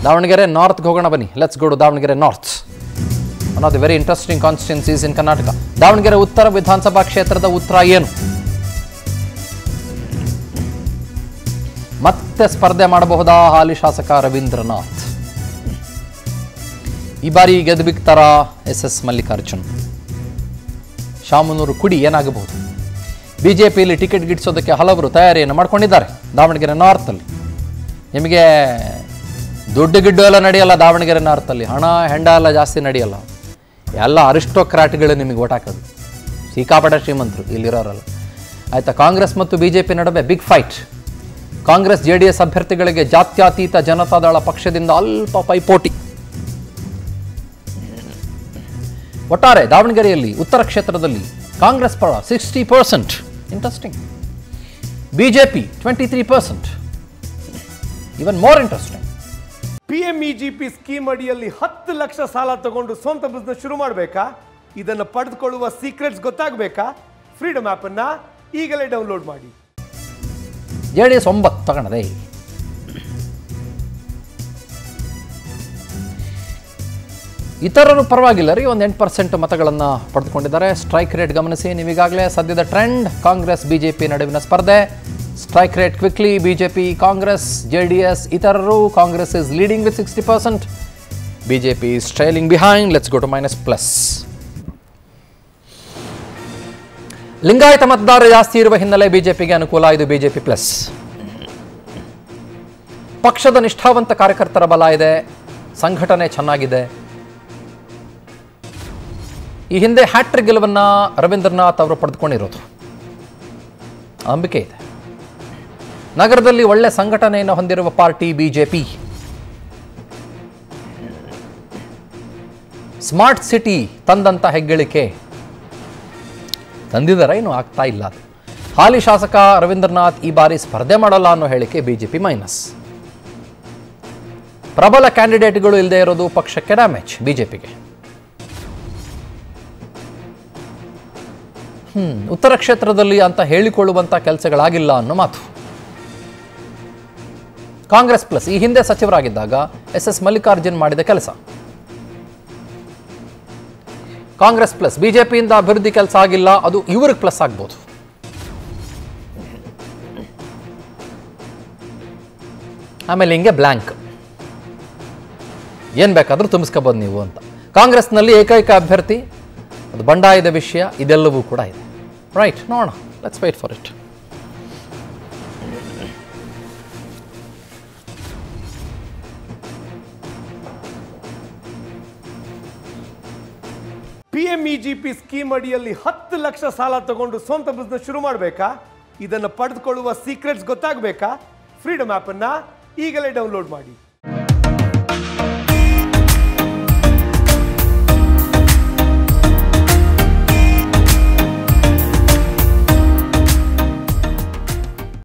ದಾವಣಗೆರೆ ನಾರ್ತ್ಗೆ ಹೋಗೋಣ ಬನ್ನಿ let's go to Davanagere north one of the very interesting constituencies in Karnataka Davanagere ಉತ್ತರ ವಿಧಾನಸಭಾ ಕ್ಷೇತ್ರದ ಉತ್ತರ ಏನು ಮತ್ತೆ ಸ್ಪರ್ಧೆ ಮಾಡಬಹುದಾ ಹಾಲಿ ಶಾಸಕ ರವೀಂದ್ರನಾಥ್ ಈ ಬಾರಿ ಗೆದ್ದು ಬಿಗ್ತಾರ ಎಸ್ ಎಸ್ ಮಲ್ಲಿಕಾರ್ಜುನ್ ಶಾಮನೂರು ಕುಡಿ ಏನಾಗಬಹುದು ಬಿಜೆಪಿಯಲ್ಲಿ ಟಿಕೆಟ್ ಗಿಟ್ಟಿಸೋದಕ್ಕೆ ಹಲವರು ತಯಾರಿಯನ್ನು ಮಾಡ್ಕೊಂಡಿದ್ದಾರೆ ದಾವಣಗೆರೆ ನಾರ್ತಲ್ಲಿ ನಿಮಗೆ ದುಡ್ಡು ಗಿಡ್ಡು ಎಲ್ಲ ನಡೆಯಲ್ಲ ದಾವಣಗೆರೆ ನಾರ್ತಲ್ಲಿ ಹಣ ಹೆಂಡ ಎಲ್ಲ ಜಾಸ್ತಿ ನಡೆಯಲ್ಲ ಎಲ್ಲ ಅರಿಸ್ಟೋಕ್ರಾಟ್ಗಳು ನಿಮಗೆ ಓಟ್ ಹಾಕೋದು ಸಿಕ್ಕಾಪಟ್ಟೆ ಶ್ರೀಮಂತರು ಇಲ್ಲಿರೋರಲ್ಲ ಆಯಿತಾ ಕಾಂಗ್ರೆಸ್ ಮತ್ತು ಬಿ ಜೆ ಪಿ ನಡುವೆ big fight Congress J D S ಅಭ್ಯರ್ಥಿಗಳಿಗೆ ಜಾತ್ಯತೀತ ಜನತಾದಳ ಪಕ್ಷದಿಂದ ಅಲ್ಪ ಪೈಪೋಟಿ ಒಟ್ಟಾರೆ ದಾವಣಗೆರೆಯಲ್ಲಿ ಉತ್ತರ ಕ್ಷೇತ್ರದಲ್ಲಿ ಕಾಂಗ್ರೆಸ್ ಪರ sixty percent interesting BJP twenty three percent even more interesting PMEGP scheme ಅಡಿಯಲ್ಲಿ ಹತ್ತು ಲಕ್ಷ ಸಾಲ ತಗೊಂಡು ಸ್ವಂತ ಬಿಸ್ನೆಸ್ ಶುರು ಮಾಡಬೇಕಾ ಇದನ್ನು ಪಡೆದುಕೊಳ್ಳುವ ಸೀಕ್ರೆಟ್ಸ್ ಗೊತ್ತಾಗಬೇಕಾ ಫ್ರೀಡಮ್ ಆ್ಯಪನ್ನು ಈಗಲೇ ಡೌನ್ಲೋಡ್ ಮಾಡಿ ಜೆ ಡಿ ಎಸ್ ಒಂಬತ್ತು ತಗೊಂಡದೆ ಇತರರು ಪರವಾಗಿಲ್ಲ ರೀ ಒಂದು ಎಂಟು ಪರ್ಸೆಂಟ್ ಮತಗಳನ್ನು ಪಡೆದುಕೊಂಡಿದ್ದಾರೆ ಸ್ಟ್ರೈಕ್ ರೇಟ್ ಗಮನಿಸಿ ನೀವೀಗಾಗಲೇ ಸದ್ಯದ ಟ್ರೆಂಡ್ ಕಾಂಗ್ರೆಸ್ ಬಿಜೆಪಿ ನಡುವಿನ ಸ್ಪರ್ಧೆ strike rate quickly BJP Congress J D S ಇತರರು Congress is leading with sixty percent BJP is trailing behind let's go to minus plus Lingayat ಮತದಾರ ಜಾಸ್ತಿ ಇರುವ ಹಿನ್ನೆಲೆ ಬಿಜೆಪಿಗೆ ಅನುಕೂಲ ಇದು ಬಿಜೆಪಿ ಪ್ಲಸ್ ಪಕ್ಷದ ನಿಷ್ಠಾವಂತ ಕಾರ್ಯಕರ್ತರ ಬಲ ಇದೆ ಸಂಘಟನೆ ಚೆನ್ನಾಗಿದೆ ಈ ಹಿಂದೆ ಹ್ಯಾಟ್ರಿಕ್ ಗೆಲುವನ್ನ ರವೀಂದ್ರನಾಥ್ ಅವರು ಪಡೆದುಕೊಂಡಿರೋದು ನಂಬಿಕೆ ಇದೆ ನಗರದಲ್ಲಿ ಒಳ್ಳೆ ಸಂಘಟನೆಯನ್ನು ಹೊಂದಿರುವ ಪಾರ್ಟಿ ಬಿಜೆಪಿ ಸ್ಮಾರ್ಟ್ ಸಿಟಿ ತಂದಂತ ಹೆಗ್ಗಳಿಕೆ ತಂದಿದ್ದಾರೆ ಇನ್ನು ಆಗ್ತಾ ಇಲ್ಲ ಅದು ಹಾಲಿ ಶಾಸಕ ರವೀಂದ್ರನಾಥ್ ಈ ಬಾರಿ ಸ್ಪರ್ಧೆ ಮಾಡಲ್ಲ ಅನ್ನೋ ಹೇಳಿಕೆ ಬಿಜೆಪಿ ಮೈನಸ್ ಪ್ರಬಲ ಕ್ಯಾಂಡಿಡೇಟ್ಗಳು ಇಲ್ಲದೆ ಇರೋದು ಪಕ್ಷಕ್ಕೆ ಡ್ಯಾಮೇಜ್ ಬಿಜೆಪಿಗೆ ಹ್ಮ್ ಉತ್ತರ ಕ್ಷೇತ್ರದಲ್ಲಿ ಅಂತ ಹೇಳಿಕೊಳ್ಳುವಂತ ಕೆಲಸಗಳಾಗಿಲ್ಲ ಅನ್ನೋ ಮಾತು ಕಾಂಗ್ರೆಸ್ ಪ್ಲಸ್ ಈ ಹಿಂದೆ ಸಚಿವರಾಗಿದ್ದಾಗ ಎಸ್ ಎಸ್ ಮಲ್ಲಿಕಾರ್ಜುನ್ ಮಾಡಿದ ಕೆಲಸ ಕಾಂಗ್ರೆಸ್ ಪ್ಲಸ್ ಬಿಜೆಪಿಯಿಂದ ಅಭಿವೃದ್ಧಿ ಕೆಲಸ ಆಗಿಲ್ಲ ಅದು ಇವ್ರಿಗೆ ಪ್ಲಸ್ ಆಗ್ಬೋದು ಆಮೇಲೆ ಹಿಂಗೆ ಬ್ಲ್ಯಾಂಕ್ ಏನು ಬೇಕಾದರೂ ತುಂಬಿಸ್ಕೋಬೋದು ನೀವು ಅಂತ ಕಾಂಗ್ರೆಸ್ನಲ್ಲಿ ಏಕೈಕ ಅಭ್ಯರ್ಥಿ ಅದು ಬಂಡಾಯದ ವಿಷಯ ಇದೆಲ್ಲವೂ ಕೂಡ ಇದೆ ರೈಟ್ ನೋಡೋಣ let's wait for it PMEGP scheme ಅಡಿಯಲ್ಲಿ ಹತ್ತು ಲಕ್ಷ ಸಾಲ ತಗೊಂಡು ಸ್ವಂತ ಬಿಸ್ನೆಸ್ ಶುರು ಮಾಡಬೇಕಾ ಇದನ್ನು ಪಡೆದುಕೊಳ್ಳುವ ಸೀಕ್ರೆಟ್ಸ್ ಗೊತ್ತಾಗಬೇಕಾ ಫ್ರೀಡಮ್ ಆ್ಯಪನ್ನು ಈಗಲೇ ಡೌನ್ಲೋಡ್ ಮಾಡಿ